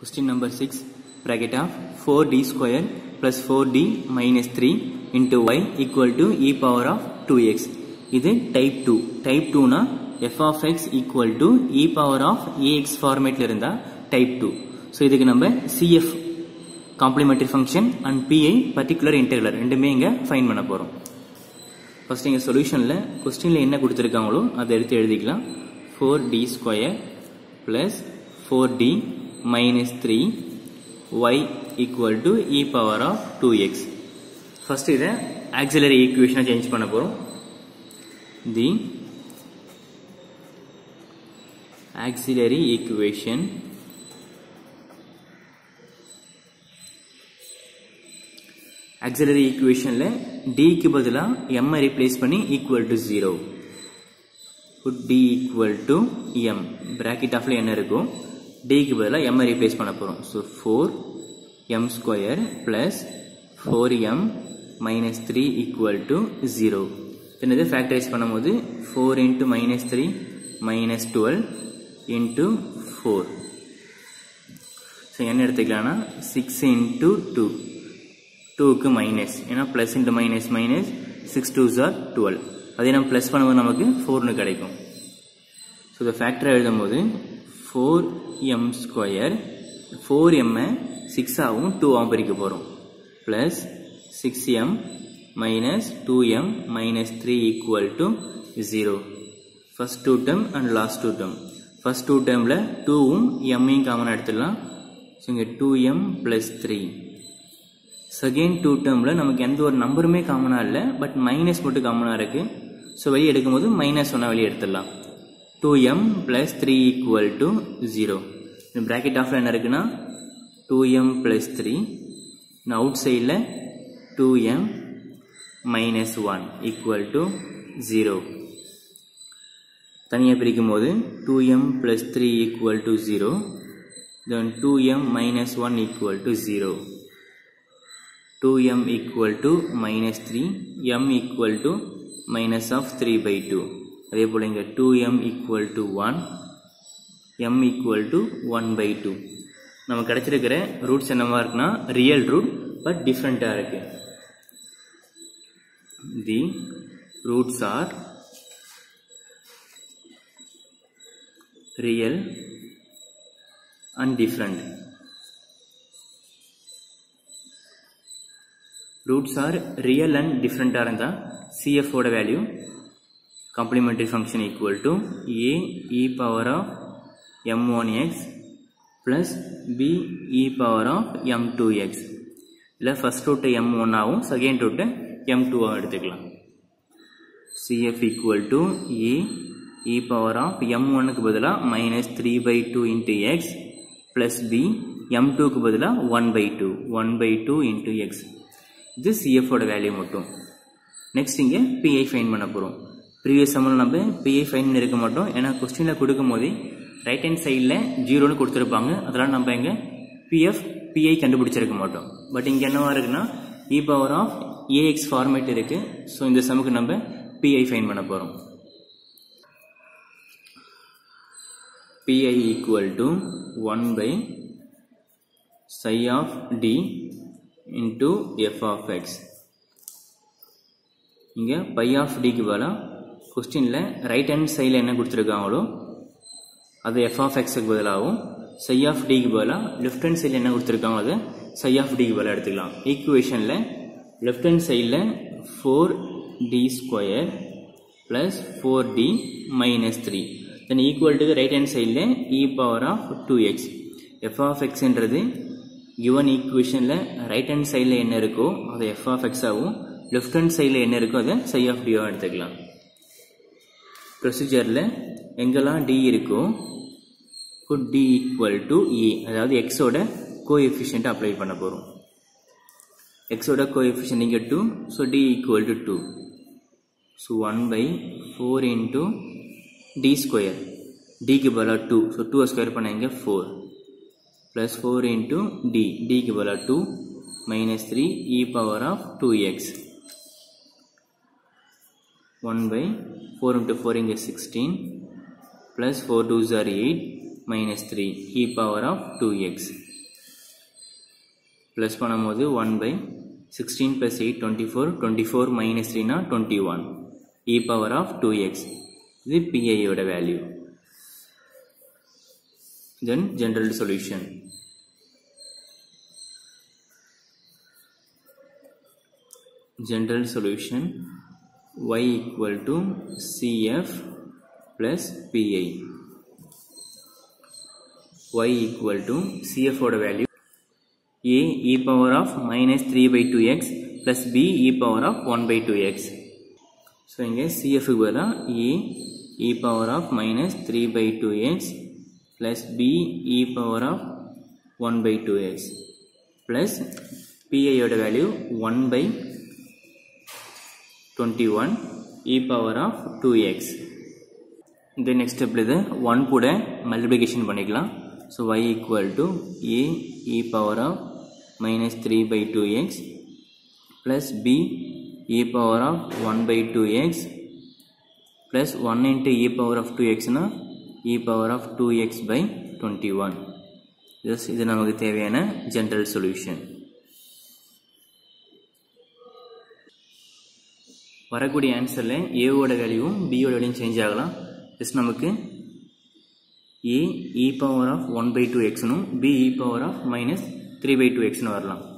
Question number 6 bracket of 4d square plus 4d minus 3 into y equal to e power of 2x இது type 2 type 2 னா f of x equal to e power of ax ஃபார்மேட்ல இருந்தா type 2 so இதுக்கு நம்ம cf complementary function and PI particular integral ரெண்டுமே இங்கே fine பண்ண போகிறோம் first இங்கே சொல்யூஷனில் கொஸ்டினில் என்ன கொடுத்துருக்காங்களோ அதை எடுத்து எழுதிக்கலாம் four D square plus four D minus three y equal to e power of two x first இதை ஆக்சிலரி ஈக்குவேஷனை சேஞ்ச் பண்ண போகிறோம் தி ஆக்சிலரி ஈக்குவேஷன் ஆக்சிலரி ஈக்குவேஷனில் டிக்கு பதிலாக எம்ஐ ரீப்ளேஸ் பண்ணி equal to zero put D equal to M bracket ஆஃப்ல என்ன இருக்கும் டிக்கு பதிலாக எம்ஐ ரீப்ளேஸ் பண்ண போகிறோம் so four m square plus four m minus three equal to zero என்னது ஃபேக்டரைஸ் பண்ணும்போது four into minus three minus twelve into four so என்ன எடுத்துக்கலாம்னா சிக்ஸ் இன்ட்டு டூ டூக்கு மைனஸ் ஏன்னா plus into minus minus six two ஜார் twelve அதே நம்ம plus பண்ணும்போது நமக்கு ஃபோர்னு கிடைக்கும் ஸோ இந்த ஃபேக்டரை எழுதும் போது ஃபோர் எம் ஸ்கொயர் ஃபோர் எம்மை சிக்ஸாகவும் டூவாகவும் பிரிக்க போகிறோம் plus six m minus two m minus three equal to zero first two term and last two term first two டேர்மில் டூவும் எம்மையும் காமனாக எடுத்துடலாம் ஸோ இங்கே two m plus three second two டேர்மில் நமக்கு எந்த ஒரு நம்பருமே காமனாக இல்லை பட் மைனஸ் மட்டும் காமனாக இருக்குது ஸோ வெளியே எடுக்கும்போது மைனஸ் ஒன்றா வெளியே எடுத்துடலாம் two m plus three equal to zero இந்த ப்ராக்கெட் ஆஃபில் என்ன இருக்குன்னா டூ எம் ப்ளஸ் த்ரீ அவுட் சைடில் two m minus one equal to zero தனியாக பிரிக்கும் போது two m plus three equal to zero then two m minus one equal to zero 2m equal to minus 3 m equal to minus of 3 by 2 அதே போல இங்க 2m equal to 1 m equal to 1 by 2 நம்ம கிடைச்சிருக்கிற roots என்னவா இருக்குன்னா real root but டிஃப்ரெண்டா இருக்கு the roots are real and different roots are real and டிஃப்ரெண்ட்டாக இருந்தால் சிஎஃபோட value complementary function equal to A e power of m one x plus B e power of m two x இல்லை first root m ஒன்னாகவும் second root m டூவாகவும் எடுத்துக்கலாம் CF equal to A e power of m ஒன்னுக்கு பதிலாக minus three by two into x plus B m டூக்கு பதிலாக one by two one by two into x இது சிஎஃபோட value மட்டும் நெக்ஸ்ட் இங்கே பிஐ ஃபைன் பண்ண போகிறோம் ப்ரீவியஸ் சம்மில் நம்ம பிஐ ஃபைன் இருக்க மாட்டோம் ஏன்னா கொஸ்டினில் கொடுக்கும் போதே ரைட் ஹேண்ட் சைடில் ஜீரோன்னு கொடுத்துருப்பாங்க அதெல்லாம் நம்ம இங்கே பிஎஃப் பிஐ கண்டுபிடிச்சிருக்க மாட்டோம் பட் இங்கே என்னவா இருக்குன்னா e power of a x format இருக்கு ஸோ இந்த சமுக்கு நம்ம பிஐ ஃபைன் பண்ண போகிறோம் PI equal to one by psi of d into f of x இங்க pi of d க்கு பதிலாக கொஸ்டின்ல ரைட் ஹேண்ட் சைடில் என்ன கொடுத்துருக்காங்களோ அது f of x க்கு பதிலாகவும் psi of d க்கு பதிலாக லெஃப்ட் ஹேண்ட் சைடில் என்ன கொடுத்துருக்காங்களோ அது psi of d க்கு பதிலாக எடுத்துக்கலாம் ஈக்குவேஷனில் லெஃப்ட் ஹேண்ட் சைடில் four D square plus four D minus three then equal to right hand சைடில் e power of two x f of எக்ஸ்ன்றது கிவன் ஈக்குவேஷனில் ரைட் ஹேண்ட் சைடில் என்ன இருக்கோ அதை எஃப் ஆஃப் எக்ஸாகவும் லெஃப்ட் ஹேண்ட் சைடில் என்ன இருக்கோ அதை சை ஆஃப் டியாக எடுத்துக்கலாம் ப்ரொசீஜரில் எங்கெல்லாம் டி இருக்கோ put D equal to a அதாவது எக்ஸோட கோ எஃபிஷியன்ட் அப்ளை பண்ண போகிறோம் எக்ஸோட கோ எஃபிஷியன்ட் இங்கே two so D equal to two so one by four into D square டிக்கு பதிலாக டூ ஸோ டூ ஸ்கொயர் பண்ண இங்கே four plus 4 into d d க்கு பதிலா 2 minus 3 e power of 2x 1 by 4 into 4 இங்க 16 plus 4 2s are 8 minus 3 e power of 2x plus பண்ணும்போது one by sixteen plus eight twenty four twenty four minus த்ரீனா twenty one e power of two x இது பிஐயோட value then general solution general solution y equal to cf plus pi y equal to cf ஓட value a e power of minus 3 by 2x plus b e power of 1 by 2x so இங்கே cf க்கு பதிலாக a e power of minus 3 by 2x plus b e power of 1 by 2x plus pi ஓட value 1 by 21 e power of 2x இந்த next ஸ்டெப்பில் இது one கூட multiplication பண்ணிக்கலாம் so y equal to a e power of minus 3 by 2x plus b e power of 1 by 2x plus 1 into e power of 2x னா e power of 2x by 21 this இது நமக்கு தேவையான general solution வரக்கூடிய ஆன்சரில் ஏவோட வேல்யூவும் பியோட வேல்யூவும் change ஆகலாம் ஜஸ்ட் நமக்கு A e power of one by two எக்ஸ்னும் B e power of minus three by two எக்ஸ்னு வரலாம்